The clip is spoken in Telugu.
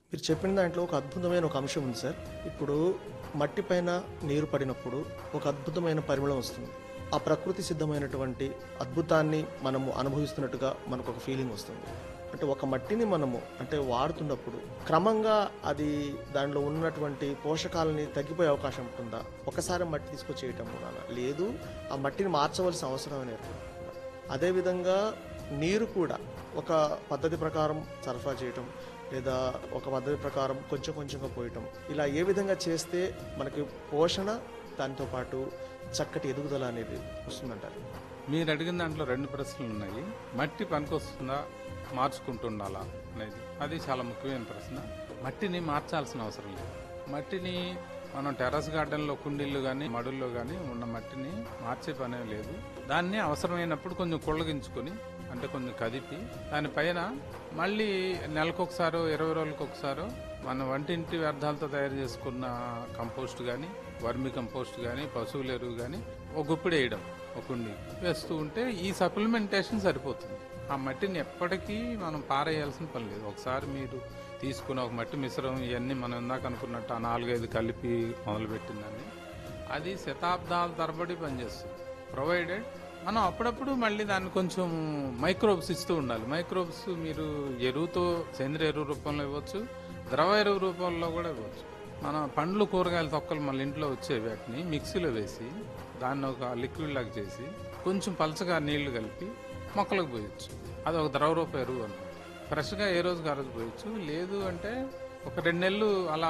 మీరు చెప్పిన దాంట్లో ఒక అద్భుతమైన ఒక అంశం ఉంది సార్ ఇప్పుడు మట్టి పైన నీరు పడినప్పుడు ఒక అద్భుతమైన పరిమళం వస్తుంది ఆ ప్రకృతి సిద్ధమైనటువంటి అద్భుతాన్ని మనము అనుభవిస్తున్నట్టుగా మనకు ఒక ఫీలింగ్ వస్తుంది అంటే ఒక మట్టిని మనము అంటే వాడుతున్నప్పుడు క్రమంగా అది దానిలో ఉన్నటువంటి పోషకాలని తగ్గిపోయే అవకాశం ఉంటుందా ఒకసారి మట్టి తీసుకొచ్చేయటం కూడా లేదు ఆ మట్టిని మార్చవలసిన అవసరం అనేది అదేవిధంగా నీరు కూడా ఒక పద్ధతి ప్రకారం సరఫరా చేయటం లేదా ఒక పద్ధతి ప్రకారం కొంచెం కొంచెంగా పోయటం ఇలా ఏ విధంగా చేస్తే మనకి పోషణ దాంతో పాటు చక్కటి ఎదుగుదల అనేది వస్తుందంటారు మీరు అడిగిన దాంట్లో రెండు ప్రశ్నలు ఉన్నాయి మట్టి పనికొస్తుందా మార్చుకుంటుండాలా అనేది అది చాలా ముఖ్యమైన ప్రశ్న మట్టిని మార్చాల్సిన అవసరం లేదు మట్టిని మనం టెర్రస్ గార్డెన్లో కుండీళ్ళు కానీ మడుల్లో కానీ ఉన్న మట్టిని మార్చే పనే లేదు దాన్ని అవసరమైనప్పుడు కొంచెం కుళ్ళగించుకొని అంటే కొంచెం కదిపి దానిపైన మళ్ళీ నెలకొకసారో ఇరవై రోజులకు ఒకసారో మన వంటింటి వ్యర్థాలతో తయారు చేసుకున్న కంపోస్ట్ కానీ వర్మి కంపోస్ట్ కానీ పశువుల ఎరువు కానీ ఒక గుప్పిడి వేయడం ఒక కుండి వేస్తూ ఉంటే ఈ సప్లిమెంటేషన్ సరిపోతుంది ఆ మట్టిని ఎప్పటికీ మనం పారేయాల్సిన పని లేదు ఒకసారి మీరు తీసుకున్న ఒక మట్టి మిశ్రమం ఇవన్నీ మనం ఇందాక అనుకున్నట్టు ఆ నాలుగైదు కలిపి మొదలుపెట్టిందని అది శతాబ్దాల తరబడి పనిచేస్తుంది ప్రొవైడెడ్ మనం అప్పుడప్పుడు మళ్ళీ దాన్ని కొంచెం మైక్రోబ్స్ ఇస్తూ ఉండాలి మైక్రోబ్స్ మీరు ఎరువుతో సేంద్రియ ఎరువు రూపంలో ఇవ్వచ్చు ద్రవ ఎరువు రూపంలో కూడా ఇవ్వచ్చు మన పండ్లు కూరగాయల తొక్కలు మన ఇంట్లో వచ్చే వాటిని మిక్సీలో వేసి దాన్ని ఒక లిక్విడ్ లాగా చేసి కొంచెం పలచగా నీళ్లు కలిపి మొక్కలకు పోయొచ్చు అది ఒక ద్రవ రూప ఎరువు అనమాట ఫ్రెష్గా ఏ రోజుకి ఆ రోజు పోయొచ్చు లేదు అంటే ఒక రెండు నెలలు అలా